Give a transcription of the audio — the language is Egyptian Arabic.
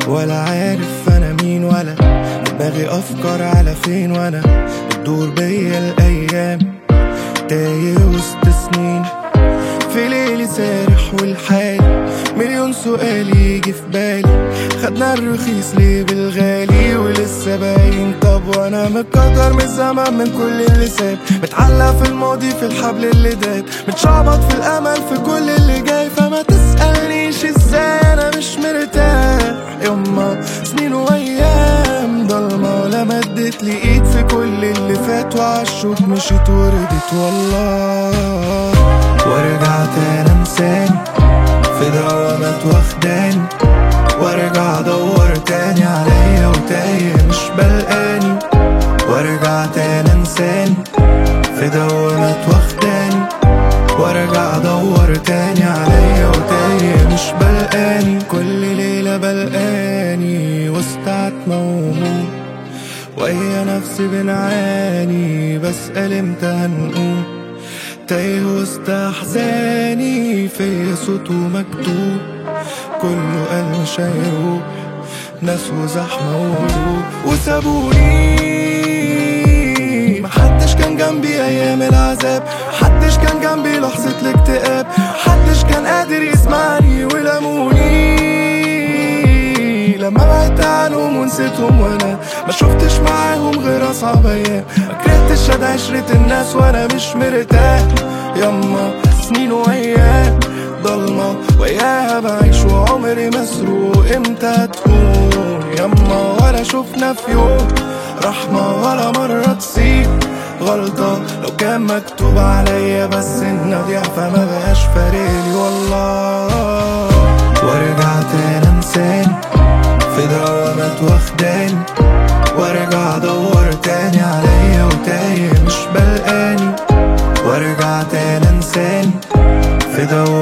ولا عارف انا مين ولا دماغي افكار على فين وانا بتدور بيا الايام تايه وسط سنين في ليلي سارح والحالي مليون سؤال يجي في بالي خدنا الرخيص ليه بالغالي ولسه باين طب وانا متقدر من الزمن من كل اللي ساب متعلق في الماضي في الحبل اللي داب متشعبط في الامل في كل اللي جاي فما تسألنيش ازاي انا مش مرتاح يما سنين وايام ضلمة ولا مدت لي ايد في كل اللي فات وعالشوك مشيت وردت والله وارجع تاني انساني في دوامات واخداني وارجع ادور تاني عليا وتايه مش بلقاني وارجع تاني انساني في دوامات واخداني وارجع ادور تاني عليا وتايه مش بلقاني كل ليلة بلقاني وسط عتمة وهموم وهي نفسي بنعاني بسأل امتى هنقوم تايه وسط احزاني في صوت ومكتوب كله قال مش هيروح ناس وزحمة وهدوء وسابوني محدش كان جنبي ايام العذاب محدش كان جنبي لحظة الاكتئاب محدش كان قادر يسمعني ولموني لما بعدت عنهم ونسيتهم وانا ما شفتش معاهم غير اصعب ايام ما كرهتش ادعي عشرة الناس وانا مش مرتاح يما سنين وايام ضلمة وياها بعيش وعمري مسروق امتى تكون يما ولا شفنا في يوم رحمة ولا مرة تصيب غلطة لو كان مكتوب عليا بس ان اضيع فما بقاش فارقلي والله وارجع تاني انساني في دوامات واخداني وارجع ادور تاني عليا وتايه مش بلقاني وارجع تاني انساني في دوامات